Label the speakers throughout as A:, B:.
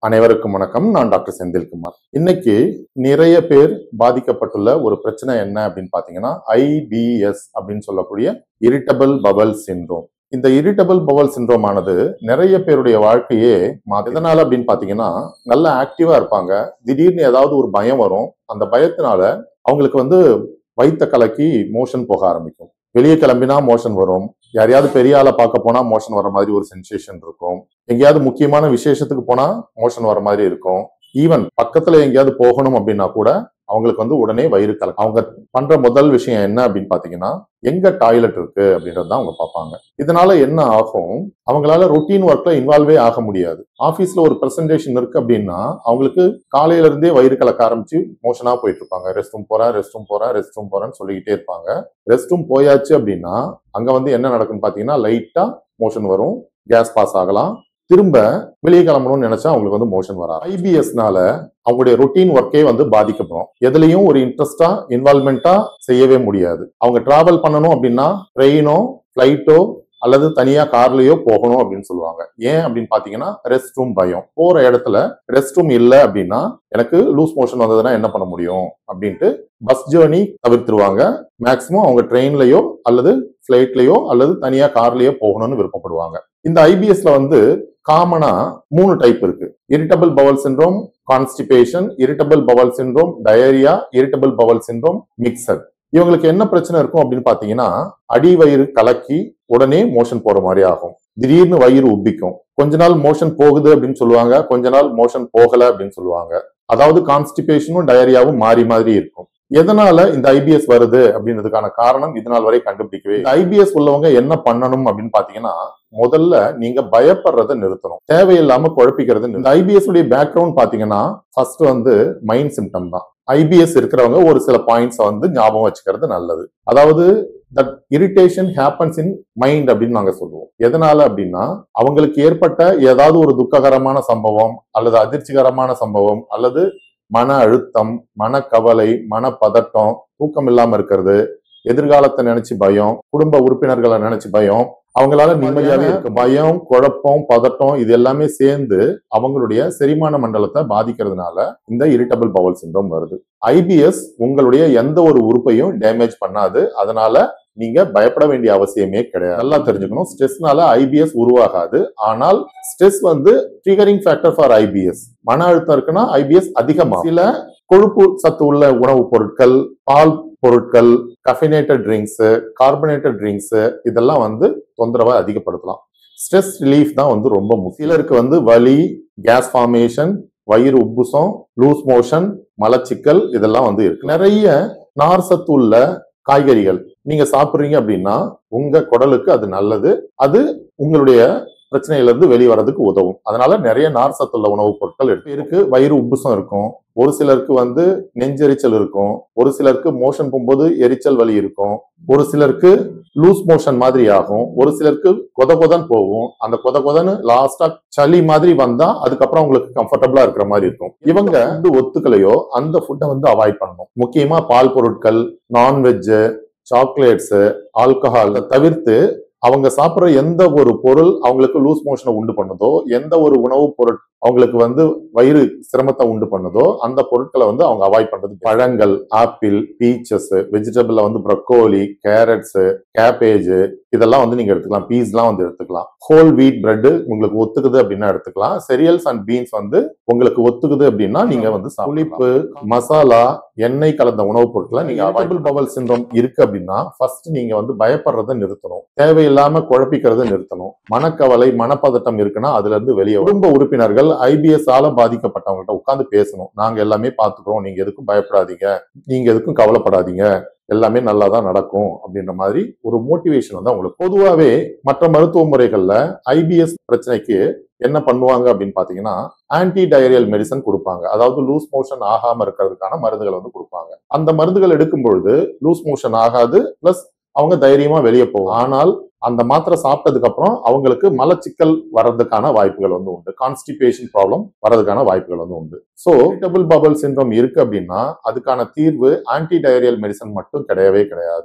A: அனைவருக்கும் வணக்கம் நான் டாக்டர் செந்தில்குமார் இன்னைக்கு நிறைய பேர் பாதிக்கப்பட்டுள்ள ஒரு பிரச்சனை என்ன அப்படின்னு பாத்தீங்கன்னா ஐபிஎஸ் அப்படின்னு சொல்லக்கூடிய இரிட்டபிள் பவல் சிண்ட்ரோம் இந்த இரிட்டபிள் பவல் சிண்ட்ரோம் ஆனது நிறைய பேருடைய வாழ்க்கையே மாத்து. எதனால அப்படின்னு பாத்தீங்கன்னா நல்ல ஆக்டிவா இருப்பாங்க திடீர்னு ஏதாவது ஒரு பயம் வரும் அந்த பயத்தினால அவங்களுக்கு வந்து வயித்த கலக்கி மோஷன் போக ஆரம்பிக்கும் வெளியே கிளம்பினா மோஷன் வரும் யாரையாவது பெரிய ஆளை பார்க்க போனா மோஷன் வர மாதிரி ஒரு சென்சேஷன் இருக்கும் எங்கேயாவது முக்கியமான விசேஷத்துக்கு போனா மோஷன் வர மாதிரி இருக்கும் ஈவன் பக்கத்துல எங்கேயாவது போகணும் அப்படின்னா கூட அவங்களுக்கு வந்து உடனே வயிறு கலக்கும் அவங்க பண்ற முதல் விஷயம் என்ன அப்படின்னு பாத்தீங்கன்னா எங்க டாய்லெட் இருக்கு அப்படின்றது தான் அவங்க பார்ப்பாங்க இதனால என்ன ஆகும் அவங்களால ரொட்டீன் ஒர்க்ல இன்வால்வே ஆக முடியாது ஆபீஸ்ல ஒரு பிரசன்டேஷன் இருக்கு அப்படின்னா அவங்களுக்கு காலையில இருந்தே வயிறு கலக்க ஆரம்பிச்சு மோஷனா போயிட்டு இருப்பாங்க ரெஸ்ட் ரூம் போறேன் ரெஸ்ட் ரூம் போறேன் ரெஸ்ட் ரூம் போறேன்னு சொல்லிக்கிட்டே இருப்பாங்க ரெஸ்ட் ரூம் போயாச்சு அப்படின்னா அங்க வந்து என்ன நடக்கும்னு பாத்தீங்கன்னா லைட்டா மோஷன் வரும் கேஸ் பாஸ் ஆகலாம் திரும்ப வெளியே கிளம்பணும்னு நினைச்சா அவங்களுக்கு வந்து மோஷன் வராது ஐபிஎஸ்னால அவங்களுடைய ரொட்டீன் ஒர்க்கே வந்து பாதிக்கப்படும் எதுலயும் ஒரு இன்ட்ரெஸ்டா இன்வால்மெண்டா செய்யவே முடியாது அவங்க டிராவல் பண்ணணும் அப்படின்னா ட்ரெயினோ ஃபிளைட்டோ அல்லது தனியா கார்லயோ போகணும் அப்படின்னு சொல்லுவாங்க ஏன் அப்படின்னு பாத்தீங்கன்னா ரெஸ்ட் ரூம் பயம் போற இடத்துல ரெஸ்ட் ரூம் இல்லை அப்படின்னா எனக்கு லூஸ் மோஷன் வந்ததுன்னா என்ன பண்ண முடியும் அப்படின்ட்டு பஸ் ஜேர்னி தவிர்த்துருவாங்க மேக்சிமம் அவங்க ட்ரெயின்லயோ அல்லது ஃபிளைட்லயோ அல்லது தனியா கார்லயோ போகணும்னு விருப்பப்படுவாங்க இந்த ஐபிஎஸ்ல வந்து காமனா மூணு டைப் இருக்கு irritable bowel syndrome constipation irritable bowel syndrome diarrhoea irritable bowel syndrome mixed இவங்களுக்கு என்ன பிரச்சனை இருக்கும் அப்படின்னு பாத்தீங்கன்னா அடி வயிறு கலக்கி உடனே மோஷன் போற மாதிரி ஆகும் திடீர்னு வயிறு உப்பிக்கும் கொஞ்ச நாள் மோஷன் போகுது அப்படின்னு சொல்லுவாங்க கொஞ்ச நாள் மோஷன் போகல அப்படின்னு சொல்லுவாங்க அதாவது கான்ஸ்டிபேஷனும் டயரியாவும் மாறி மாதிரி இருக்கும் எதனால இந்த ஐபிஎஸ் வருது அப்படின்றதுக்கான காரணம் இது நாள் வரை கண்டுபிடிக்கவே இந்த ஐபிஎஸ் உள்ளவங்க என்ன பண்ணணும் அப்படின்னு பாத்தீங்கன்னா முதல்ல நீங்க பயப்படுறதை நிறுத்தணும் தேவையில்லாம குழப்பிக்கிறது நிறுத்தணும். இந்த ஐபிஎஸ் உடைய பேக்ரவுண்ட் பாத்தீங்கன்னா ஃபர்ஸ்ட் வந்து மைண்ட் சிம்டம் தான் ஐபிஎஸ் இருக்கிறவங்க ஒரு சில பாயிண்ட்ஸ் வந்து ஞாபகம் வச்சுக்கிறது நல்லது அதாவது that irritation happens in mind அப்படின்னு நாங்க சொல்லுவோம் எதனால அப்படின்னா அவங்களுக்கு ஏற்பட்ட ஏதாவது ஒரு துக்ககரமான சம்பவம் அல்லது அதிர்ச்சிகரமான சம்பவம் அல்லது மன அழுத்தம் மனக்கவலை மனப்பதட்டம் தூக்கம் இல்லாம இருக்கிறது எதிர்காலத்தை நினைச்சு பயம் குடும்ப உறுப்பினர்களை நினைச்சு பயம் அவங்களால நிம்மதியாவே இருக்க பயம் குழப்பம் பதட்டம் இது எல்லாமே சேர்ந்து அவங்களுடைய செரிமான மண்டலத்தை பாதிக்கிறதுனால இந்த இரிட்டபிள் பவல் சிண்ட்ரோம் வருது ஐபிஎஸ் உங்களுடைய எந்த ஒரு உறுப்பையும் டேமேஜ் பண்ணாது அதனால நீங்க பயப்பட வேண்டிய அவசியமே கிடையாது நல்லா தெரிஞ்சுக்கணும் ஸ்ட்ரெஸ்னால ஐபிஎஸ் உருவாகாது ஆனால் ஸ்ட்ரெஸ் வந்து ட்ரிகரிங் ஃபேக்டர் ஃபார் ஐபிஎஸ் மன அழுத்தம் இருக்குன்னா ஐபிஎஸ் அதிகமா சில கொழுப்பு சத்து உள்ள உணவுப் பொருட்கள் பால் பொருட்கள் கஃபினேட்டட் ட்ரிங்க்ஸ் கார்பனேட்டட் ட்ரிங்க்ஸ் இதெல்லாம் வந்து தொந்தரவை அதிகப்படுத்தலாம் ஸ்ட்ரெஸ் ரிலீஃப் தான் வந்து ரொம்ப முக்கியம் சிலருக்கு வந்து வலி கேஸ் ஃபார்மேஷன் வயிறு உப்புசம் லூஸ் மோஷன் மலச்சிக்கல் இதெல்லாம் வந்து இருக்கு நிறைய நார் சத்து உள்ள காய்கறிகள் நீங்க சாப்பிடுறீங்க அப்படின்னா உங்க குடலுக்கு அது நல்லது அது உங்களுடைய பிரச்சனையில இருந்து வெளியே வரதுக்கு உதவும் அதனால நிறைய நார் சத்துள்ள உணவுப் பொருட்கள் இருக்கு இருக்கு வயிறு உப்புசம் இருக்கும் ஒரு சிலருக்கு வந்து நெஞ்செரிச்சல் இருக்கும் ஒரு சிலருக்கு மோஷன் போகும்போது எரிச்சல் வலி இருக்கும் ஒரு சிலருக்கு லூஸ் மோஷன் மாதிரி ஆகும் ஒரு சிலருக்கு கொத கொதன்னு போகும் அந்த கொத கொதன்னு லாஸ்டா சளி மாதிரி வந்தா அதுக்கப்புறம் உங்களுக்கு கம்ஃபர்டபுளா இருக்கிற மாதிரி இருக்கும் இவங்க வந்து ஒத்துக்கலையோ அந்த ஃபுட்டை வந்து அவாய்ட் பண்ணணும் முக்கியமா பால் பொருட்கள் நான்வெஜ் சாக்லேட்ஸ் ஆல்கஹால் தவிர்த்து அவங்க சாப்பிட்ற எந்த ஒரு பொருள் அவங்களுக்கு லூஸ் மோஷனை உண்டு பண்ணுதோ எந்த ஒரு உணவுப் பொருள் அவங்களுக்கு வந்து வயிறு சிரமத்தை உண்டு பண்ணுதோ அந்த பொருட்களை வந்து அவங்க அவாய்ட் பண்றது பழங்கள் ஆப்பிள் பீச்சஸ் வெஜிடபிள்ல வந்து ப்ரக்கோலி கேரட்ஸ் கேபேஜ் இதெல்லாம் வந்து நீங்க எடுத்துக்கலாம் பீஸ்லாம் வந்து எடுத்துக்கலாம் ஹோல் வீட் பிரெட் உங்களுக்கு ஒத்துக்குது அப்படின்னா எடுத்துக்கலாம் செரியல்ஸ் அண்ட் பீன்ஸ் வந்து உங்களுக்கு ஒத்துக்குது அப்படின்னா நீங்க வந்து புளிப்பு மசாலா எண்ணெய் கலந்த உணவுப் பொருட்களை நீங்க அவாய்டபிள் பவல் சிண்ட்ரோம் இருக்கு அப்படின்னா ஃபர்ஸ்ட் நீங்க வந்து பயப்படுறதை நிறுத்தணும் தேவையில்லாம குழப்பிக்கிறதை நிறுத்தணும் மனக்கவலை மனப்பதட்டம் இருக்குன்னா அதுல இருந்து வெளியே வரும். குடும்ப உறுப்பினர்கள் ஐபிஎஸ் ஆல பாதிக்கப்பட்டவங்கள்ட்ட உட்கார்ந்து பேசணும் நாங்க எல்லாமே பாத்துக்கிறோம் நீங்க எதுக்கும் பயப்படாதீங்க நீங்க எதுக்கும் கவலைப்படாதீங்க எல்லாமே நல்லா தான் நடக்கும் அப்படின்ற மாதிரி ஒரு மோட்டிவேஷன் வந்து அவங்களுக்கு பொதுவாகவே மற்ற மருத்துவ முறைகள்ல ஐபிஎஸ் பிரச்சனைக்கு என்ன பண்ணுவாங்க அப்படின்னு பாத்தீங்கன்னா ஆன்டி டயரியல் மெடிசன் கொடுப்பாங்க அதாவது லூஸ் மோஷன் ஆகாம இருக்கிறதுக்கான மருந்துகள் வந்து கொடுப்பாங்க அந்த மருந்துகள் எடுக்கும் பொழுது லூஸ் மோஷன் ஆகாது பிளஸ் அவங்க தைரியமா வெளியே போகும் ஆனால் அந்த மாத்திரை சாப்பிட்டதுக்கு அப்புறம் அவங்களுக்கு மலச்சிக்கல் வர்றதுக்கான வாய்ப்புகள் வந்து உண்டு கான்ஸ்டிபேஷன் ப்ராப்ளம் வர்றதுக்கான வாய்ப்புகள் வந்து உண்டு ஸோ டபுள் பபல் சிண்ட்ரோம் இருக்கு அப்படின்னா அதுக்கான தீர்வு ஆன்டி டயரியல் மெடிசன் மட்டும் கிடையவே கிடையாது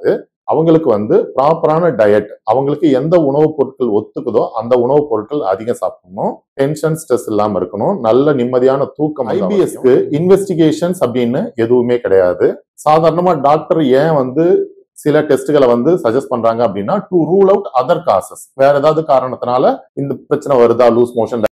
A: அவங்களுக்கு வந்து ப்ராப்பரான டயட் அவங்களுக்கு எந்த உணவுப் பொருட்கள் ஒத்துக்குதோ அந்த உணவுப் பொருட்கள் அதிகம் சாப்பிடணும் டென்ஷன் ஸ்ட்ரெஸ் இல்லாம இருக்கணும் நல்ல நிம்மதியான தூக்கம் ஐபிஎஸ்க்கு இன்வெஸ்டிகேஷன்ஸ் அப்படின்னு எதுவுமே கிடையாது சாதாரணமா டாக்டர் ஏன் வந்து சில டெஸ்ட்களை வந்து சஜஸ்ட் பண்றாங்க அப்படின்னா to rule out other causes வேற ஏதாவது காரணத்தினால இந்த பிரச்சனை வருதா லூஸ் மோஷன்